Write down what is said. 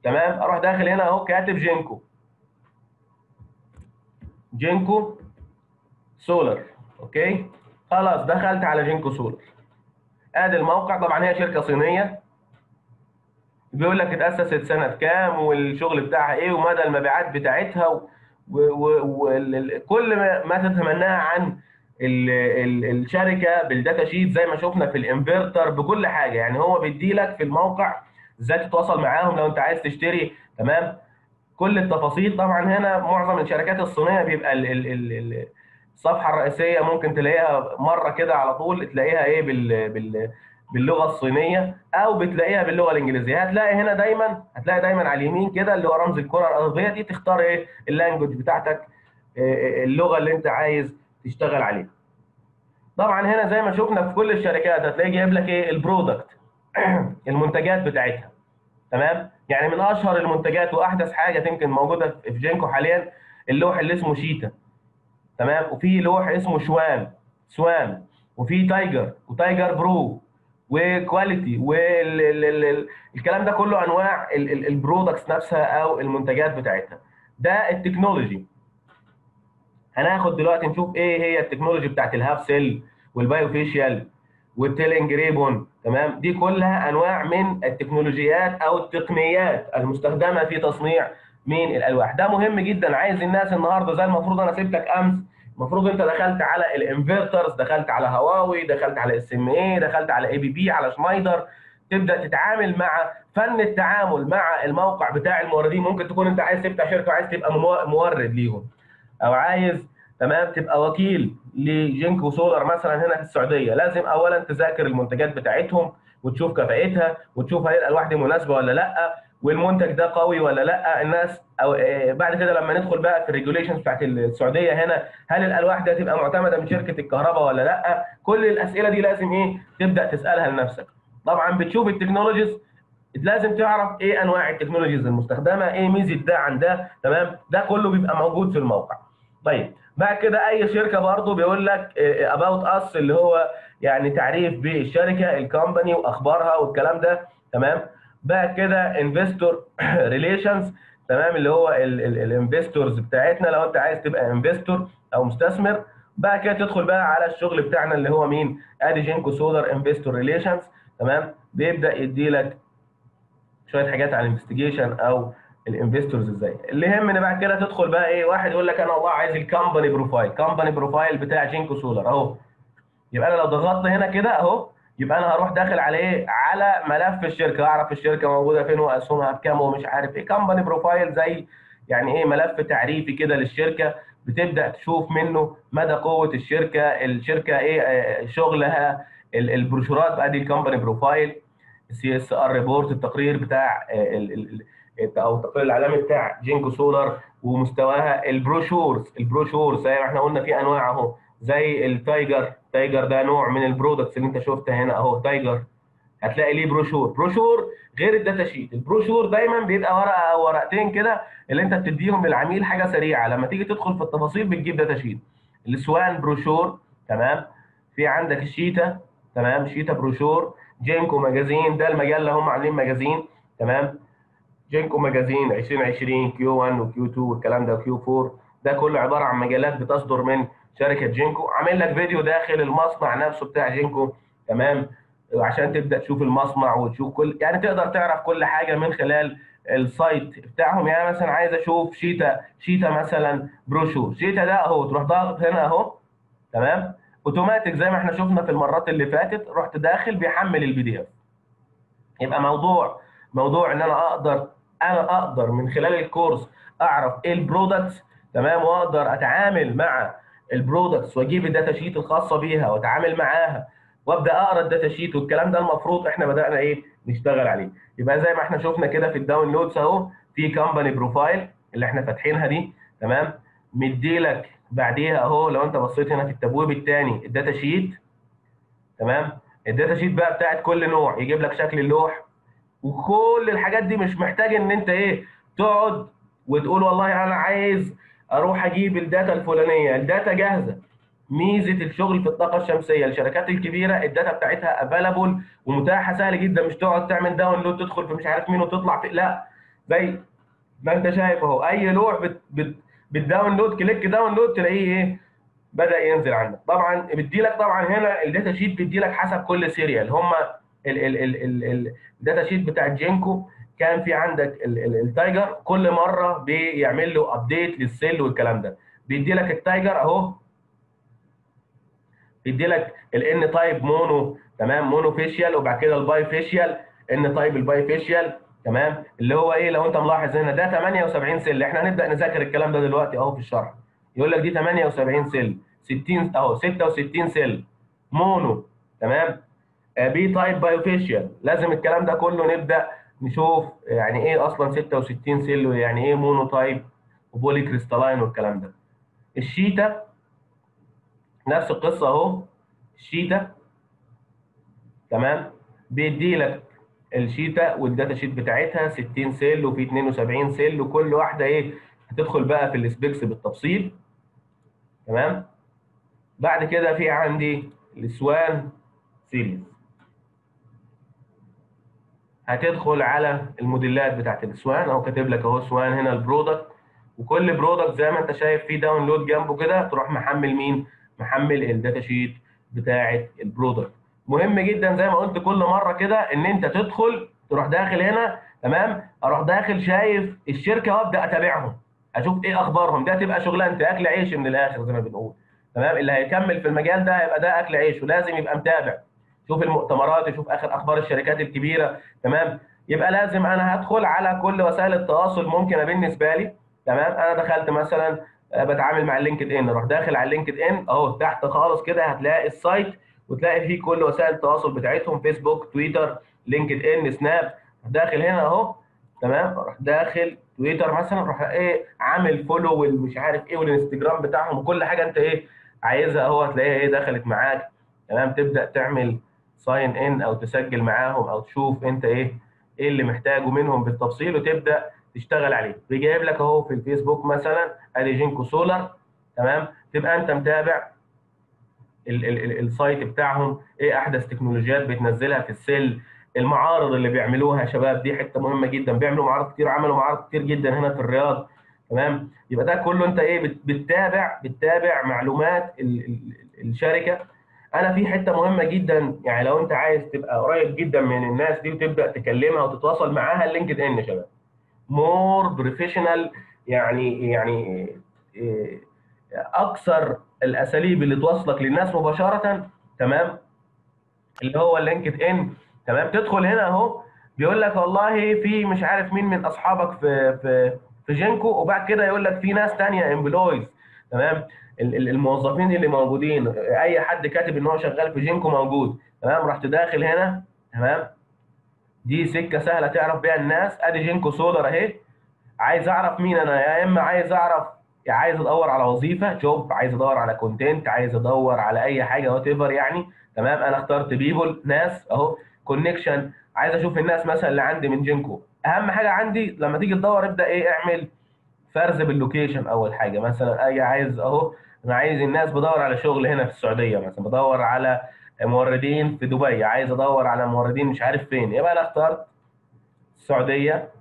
تمام اروح داخل هنا اهو كاتب جينكو جينكو سولار اوكي خلاص دخلت على جينكو سولار ادي الموقع طبعا هي شركه صينيه بيقول لك اتاسست سنه كام والشغل بتاعها ايه ومدى المبيعات بتاعتها وكل ما تتمناه عن ال ال الشركه بالداتا شيت زي ما شفنا في الانفرتر بكل حاجه يعني هو بيدي لك في الموقع ازاي تتواصل معاهم لو انت عايز تشتري تمام كل التفاصيل طبعا هنا معظم الشركات الصينيه بيبقى ال ال ال الصفحه الرئيسيه ممكن تلاقيها مره كده على طول تلاقيها ايه بال بال باللغه الصينيه او بتلاقيها باللغه الانجليزيه هتلاقي هنا دايما هتلاقي دايما على اليمين كده اللي هو رمز الكره الارضيه دي تختار ايه اللانجوج بتاعتك اللغه اللي انت عايز تشتغل عليها طبعا هنا زي ما شفنا في كل الشركات هتلاقي جايب لك ايه البرودكت المنتجات بتاعتها تمام يعني من اشهر المنتجات واحدث حاجه يمكن موجوده في جينكو حاليا اللوح اللي اسمه شيتا تمام وفي لوح اسمه شوان سوان وفي تايجر وتايجر برو وكواليتي والكلام ده كله انواع البرودكتس نفسها او المنتجات بتاعتها ده التكنولوجي هناخد دلوقتي نشوف ايه هي التكنولوجي بتاعت الهاف سيل والبايوفيشيال والتيلينج ريبون تمام دي كلها انواع من التكنولوجيات او التقنيات المستخدمه في تصنيع من الالواح ده مهم جدا عايز الناس النهارده زي المفروض انا سبتك امس المفروض انت دخلت على الانفرترز دخلت على هواوي دخلت على اس ام اي دخلت على اي بي بي على شنايدر تبدا تتعامل مع فن التعامل مع الموقع بتاع الموردين ممكن تكون انت عايز تفتح شركه وعايز تبقى مورد ليهم او عايز تمام تبقى وكيل لجينكو سولار مثلا هنا في السعوديه لازم اولا تذاكر المنتجات بتاعتهم وتشوف كفاءتها وتشوف هل الالواح دي مناسبه ولا لا والمنتج ده قوي ولا لا الناس او بعد كده لما ندخل بقى في الريجوليشنز بتاعت السعوديه هنا هل الالواح دي هتبقى معتمده من شركه الكهرباء ولا لا كل الاسئله دي لازم ايه تبدا تسالها لنفسك طبعا بتشوف التكنولوجيز لازم تعرف ايه انواع التكنولوجيز المستخدمه ايه ميزه ده عن ده تمام ده كله بيبقى موجود في الموقع طيب بعد كده اي شركه برضه بيقول لك اباوت اس اللي هو يعني تعريف بالشركه الكومباني واخبارها والكلام ده تمام بعد كده انفستور ريليشنز تمام اللي هو الانفستورز بتاعتنا لو انت عايز تبقى انفستور او مستثمر بعد كده تدخل بقى على الشغل بتاعنا اللي هو مين ادي جينكو سولار انفستور ريليشنز تمام بيبدا يدي لك شويه حاجات عن الانفستيجيشن او الانفستورز ازاي اللي يهمني بعد كده تدخل بقى ايه واحد يقول لك انا والله عايز الكومباني بروفايل كومباني بروفايل بتاع جينكو سولار اهو يبقى انا لو ضغطت هنا كده اهو يبقى انا هروح داخل على ايه على ملف الشركه اعرف الشركه موجوده فين واسهمها بكام ومش عارف ايه كومباني بروفايل زي يعني ايه ملف تعريفي كده للشركه بتبدا تشوف منه مدى قوه الشركه الشركه ايه شغلها البروشورات ادي الكومباني بروفايل السي اس ار ريبورت التقرير بتاع او التقرير العالمي بتاع جينكو سولار ومستواها البروشورز البروشورز زي ما احنا قلنا في انواع اهو زي التايجر تايجر ده نوع من البرودكتس اللي انت شفتها هنا اهو تايجر هتلاقي ليه بروشور بروشور غير الداتا شيت البروشور دايما بيبقى ورقه او ورقتين كده اللي انت بتديهم للعميل حاجه سريعه لما تيجي تدخل في التفاصيل بتجيب داتا شيت السوان بروشور تمام في عندك الشيتا تمام شيتا بروشور جينكو ماجازين ده المجله هم عاملين ماجازين تمام جينكو ماجازين 2020 كيو 1 وكيو 2 والكلام ده وكيو 4 ده كله عباره عن مجلات بتصدر من شركه جينكو عامل لك فيديو داخل المصنع نفسه بتاع جينكو تمام عشان تبدا تشوف المصنع وتشوف كل يعني تقدر تعرف كل حاجه من خلال السايت بتاعهم يعني مثلا عايز اشوف شيتا شيتا مثلا بروشور شيتا ده اهو تروح ضاغط هنا اهو تمام اوتوماتيك زي ما احنا شفنا في المرات اللي فاتت رحت داخل بيحمل البي دي اف يبقى موضوع موضوع ان انا اقدر انا اقدر من خلال الكورس اعرف ايه البرودكتس تمام واقدر اتعامل مع البرودكتس واجيب الداتا شيت الخاصه بيها واتعامل معاها وابدا اقرا الداتا شيت والكلام ده المفروض احنا بدانا ايه نشتغل عليه يبقى زي ما احنا شفنا كده في الداونلودز اهو في كومباني بروفايل اللي احنا فاتحينها دي تمام مديلك بعديها اهو لو انت بصيت هنا في التبويب الثاني الداتا شيت تمام الداتا شيت بقى بتاعت كل نوع يجيب لك شكل اللوح وكل الحاجات دي مش محتاج ان انت ايه تقعد وتقول والله انا عايز اروح اجيب الداتا الفلانيه الداتا جاهزه ميزه الشغل في الطاقه الشمسيه الشركات الكبيره الداتا بتاعتها افيلابل ومتاحه سهل جدا مش تقعد تعمل داونلود تدخل في مش عارف مين وتطلع في لا زي ما انت شايف اهو اي نوع بت بت بتداونلود كليك داونلود تلاقيه ايه بدا ينزل عندك طبعا بيدي لك طبعا هنا الداتا شيت بيدي لك حسب كل سيريال هم الداتا شيت بتاع جينكو كان في عندك ال- ال- التايجر كل مره بيعمل له ابديت للسيل والكلام ده بيدي لك التايجر اهو بيدي لك الان تايب مونو تمام مونو فيشيال وبعد كده الباي فيشيال ان تايب الباي فيشيال تمام اللي هو ايه لو انت ملاحظ هنا ده 78 سيل احنا هنبدا نذاكر الكلام ده دلوقتي اهو في الشرح يقول لك دي 78 سيل 60 اهو 66 سيل مونو تمام بي تايب بايو فيشيال لازم الكلام ده كله نبدا نشوف يعني ايه اصلا 66 سيل ويعني ايه مونو تايب وبولي كريستالاين والكلام ده الشيتا نفس القصه اهو الشيتا تمام بيدي لك الشيتا والداتا شيت بتاعتها 60 سيل وفي 72 سيل وكل واحده ايه هتدخل بقى في السبيكس بالتفصيل تمام بعد كده في عندي السوان سيريز هتدخل على الموديلات بتاعت السوان اهو كاتب لك اهو سوان هنا البرودكت وكل برودكت زي ما انت شايف فيه داونلود جنبه كده تروح محمل مين؟ محمل الداتا شيت بتاعت البرودكت مهم جدا زي ما قلت كل مره كده ان انت تدخل تروح داخل هنا تمام اروح داخل شايف الشركه وابدا اتابعهم اشوف ايه اخبارهم ده تبقى شغلانتي اكل عيش من الاخر زي ما بنقول تمام اللي هيكمل في المجال ده هيبقى ده اكل عيش ولازم يبقى متابع شوف المؤتمرات يشوف اخر اخبار الشركات الكبيره تمام يبقى لازم انا هدخل على كل وسائل التواصل ممكنه بالنسبه لي تمام انا دخلت مثلا آه، بتعامل مع اللينكد ان اروح داخل على اللينكد ان اهو تحت خالص كده هتلاقي السايت وتلاقي فيه كل وسائل التواصل بتاعتهم فيسبوك تويتر لينكد ان سناب داخل هنا اهو تمام اروح داخل تويتر مثلا اروح ايه عامل فولو والمش عارف ايه والانستجرام بتاعهم وكل حاجه انت ايه عايزها اهو هتلاقيها ايه دخلت معاك تمام تبدا تعمل ساين ان او تسجل معاهم او تشوف انت ايه ايه اللي محتاجه منهم بالتفصيل وتبدا تشتغل عليه بيجيب لك اهو في الفيسبوك مثلا ادي جينكو سولار تمام تبقى انت متابع ال- ال- ال- السايت بتاعهم ايه احدث تكنولوجيات بتنزلها في السيل المعارض اللي بيعملوها يا شباب دي حته مهمه جدا بيعملوا معارض كتير عملوا معارض كتير جدا هنا في الرياض تمام يبقى ده كله انت ايه بت- بتتابع بتتابع معلومات ال- ال- الشركه انا في حته مهمه جدا يعني لو انت عايز تبقى قريب جدا من الناس دي وتبدا تكلمها وتتواصل معاها اللينكد ان يا شباب مور بروفيشنال يعني يعني إيه، اكثر الاساليب اللي توصلك للناس مباشره تمام اللي هو اللينكد ان تمام تدخل هنا اهو بيقول لك والله في مش عارف مين من اصحابك في في في جينكو وبعد كده يقول لك في ناس تانية امبلويز تمام ال- ال- الموظفين اللي موجودين اي حد كاتب ان هو شغال في جينكو موجود تمام رحت داخل هنا تمام دي سكه سهله تعرف بيها الناس ادي جينكو سولار اهي عايز اعرف مين انا يا اما عايز اعرف يا عايز ادور على وظيفه جوب عايز ادور على كونتنت عايز ادور على اي حاجه وات ايفر يعني تمام انا اخترت بيبول ناس اهو كونكشن عايز اشوف الناس مثلا اللي عندي من جينكو اهم حاجه عندي لما تيجي تدور ابدا ايه اعمل فرز باللوكيشن اول حاجه مثلا اي عايز اهو انا عايز الناس بدور على شغل هنا في السعوديه مثلا بدور على موردين في دبي عايز ادور على موردين مش عارف فين يبقى انا اخترت السعوديه